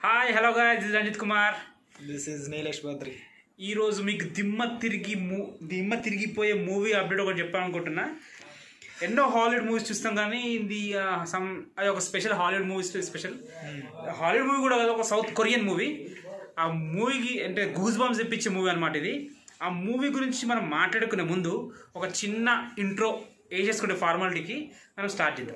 Hi hello guy this Ranjith Kumar this is Neelesh Badri ఈ రోజు మీకు దిమ్మ తిరిగి మూ దిమ్మ తిరిగిపోయే మూవీ అప్డేట్ ఒకటి చెప్పాలనుకుంటున్నా ఎన్నో హాలీవుడ్ మూవీస్ చూస్తాం కానీ ఇది సమ్ అది ఒక special Hollywood movies special Hollywood movie కూడా కాదు ఒక సౌత్ కొరియన్ మూవీ ఆ మూవీకి అంటే గూస్ బాంబ్స్ తెప్పించే మూవీ అనమాట ఇది ఆ మూవీ గురించి మనం మాట్లాడుకునే ముందు ఒక చిన్న ఇంట్రో వేసేసుకునే ఫార్మాలిటీకి మనం స్టార్ట్ చేద్దాం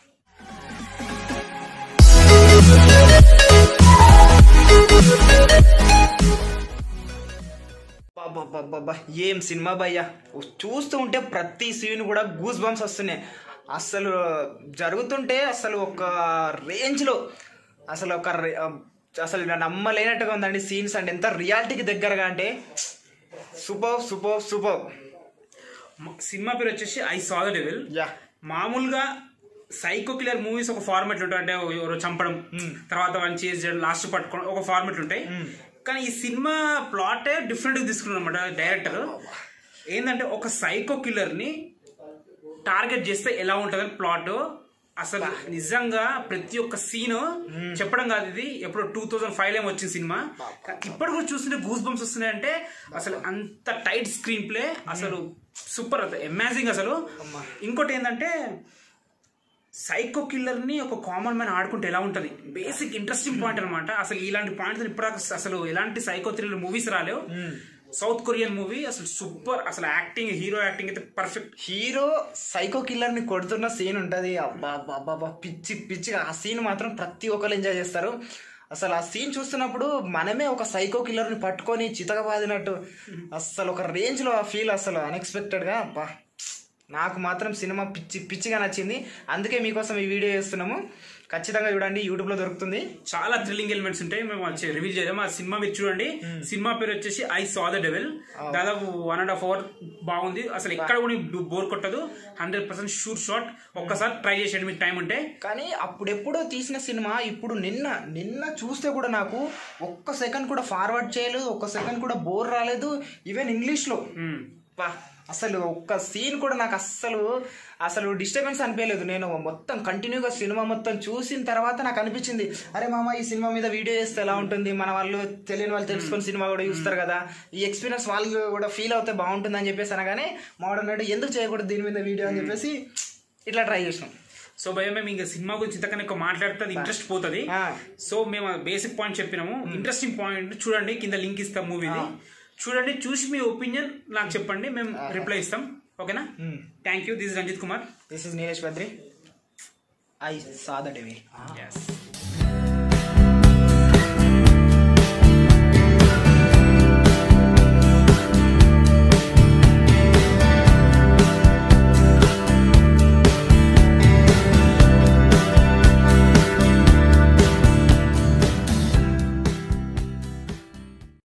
బాబా ఏం సినిమా భయ్యా చూస్తూ ఉంటే ప్రతి సీన్ కూడా గూస్ బంప్స్ వస్తున్నాయి అసలు జరుగుతుంటే అసలు ఒక రేంజ్లో అసలు ఒక రే- అసలు నా నమ్మలేనట్టుగా ఉందండి సీన్స్ అంటే ఎంత రియాలిటీకి దగ్గరగా అంటే సూపర్ సూపర్ సూపర్ మ- సినిమా పేరు వచ్చేసి I saw the devil yeah మామూలుగా సైకో కిల్లర్ మూవీస్ ఒక ఫార్మెట్ ఉంటాయి అంటే ఎవరో చంపడం తర్వాత వాళ్ళని చేసి చేయడం లాస్ట్ పట్టుకోవడం ఒక ఫార్మెట్ ఉంటాయి కానీ ఈ సినిమా ప్లాటే డిఫరెంట్ తీసుకున్నాడు అనమాట డైరెక్టర్ ఏంటంటే ఒక సైకో కిల్లర్ ని టార్గెట్ చేస్తే ఎలా ఉంటుందని ప్లాట్ అసలు నిజంగా ప్రతి ఒక్క సీన్ చెప్పడం కాదు ఇది ఎప్పుడు టూ థౌజండ్ ఫైవ్ లో వచ్చిన సినిమా ఇప్పుడు కూడా చూస్తుంటే గూస్ బంప్స్ వస్తున్నాయంటే అసలు అంత టైట్ స్క్రీన్ ప్లే అసలు సూపర్ అమేజింగ్ అసలు ఇంకోటి ఏంటంటే సైకో కిల్లర్ ని ఒక కామన్ మ్యాన్ ఆడుకుంటే ఎలా ఉంటది బేసిక్ ఇంట్రెస్టింగ్ పాయింట్ అనమాట అసలు ఇలాంటి పాయింట్స్ ఇప్పుడు అసలు ఎలాంటి సైకో థ్రిల్లర్ మూవీస్ రాలేవు సౌత్ కొరియన్ మూవీ అసలు సూపర్ అసలు యాక్టింగ్ హీరో యాక్టింగ్ అయితే పర్ఫెక్ట్ హీరో సైకో కిల్లర్ ని కొడుతున్న సీన్ ఉంటది అబ్బా అబ్బా, అబ్బా అబ్బా, పిచ్చి పిచ్చి ఆ సీన్ మాత్రం ప్రతి ఒక్కరు ఎంజాయ్ చేస్తారు అసలు ఆ సీన్ చూస్తున్నప్పుడు మనమే ఒక సైకో కిల్లర్ ని పట్టుకొని చితకబాదినట్టు అసలు ఒక రేంజ్ లో ఆ ఫీల్ అసలు అన్ఎక్స్పెక్టెడ్ గా అబ్బా నాకు మాత్రం సినిమా పిచ్చి పిచ్చిగా నచ్చింది అందుకే మీకోసం ఈ వీడియో చేస్తున్నాము ఖచ్చితంగా చూడండి యూట్యూబ్ లో దొరుకుతుంది చాలా థ్రిల్లింగ్ ఎలిమెంట్స్ ఉంటాయి మేము రివ్యూ చేద్దాం ఆ సినిమా మీరు చూడండి సినిమా పేరు వచ్చేసి ఐ సా ద డెవిల్ దాదాపు వన్ అండ్ హాఫ్ అవర్ బాగుంది అసలు ఎక్కడ కూడా బోర్ కొట్టదు హండ్రెడ్ పర్సెంట్ షూర్ షాట్ ఒక్కసారి ట్రై చేసేయండి మీకు టైం ఉంటే కానీ అప్పుడెప్పుడో తీసిన సినిమా ఇప్పుడు నిన్న నిన్న చూస్తే కూడా నాకు ఒక్క సెకండ్ కూడా ఫార్వర్డ్ చేయలేదు ఒక్క సెకండ్ కూడా బోర్ రాలేదు ఈవెన్ ఇంగ్లీష్లో మ్మ్. బా అసలు ఒక్క సీన్ కూడా నాకు అస్సలు అసలు డిస్టర్బెన్స్ అనిపించలేదు నేను మొత్తం కంటిన్యూగా సినిమా మొత్తం చూసిన తర్వాత నాకు అనిపించింది అరే మామ ఈ సినిమా మీద వీడియో చేస్తే ఎలా ఉంటుంది మన వాళ్ళు తెలియని వాళ్ళు తెలుసుకొని సినిమా కూడా చూస్తారు కదా ఈ ఎక్స్పీరియన్స్ వాళ్ళు కూడా ఫీల్ అవుతే బాగుంటుంది అని చెప్పేసి అనగానే మావాడు ఎందుకు చేయకూడదు దీని మీద వీడియో అని చెప్పేసి ఇట్లా ట్రై చేసినాం సో భయ మేము ఇంకా సినిమా గురించి ఇంతకన్నా ఎక్కువ మాట్లాడితే అది ఇంట్రెస్ట్ పోతుంది ఆ. సో మేము బేసిక్ పాయింట్ చెప్పినాము ఇంట్రెస్టింగ్ పాయింట్ చూడండి కింద లింక్ ఇస్తాం మూవీది చూడండి చూసి మీ ఒపీనియన్ నాకు చెప్పండి మేము రిప్లై ఇస్తాం ఓకేనా thank you this Ranjith Kumar this is Neelesh Badri I saw the devil Yes.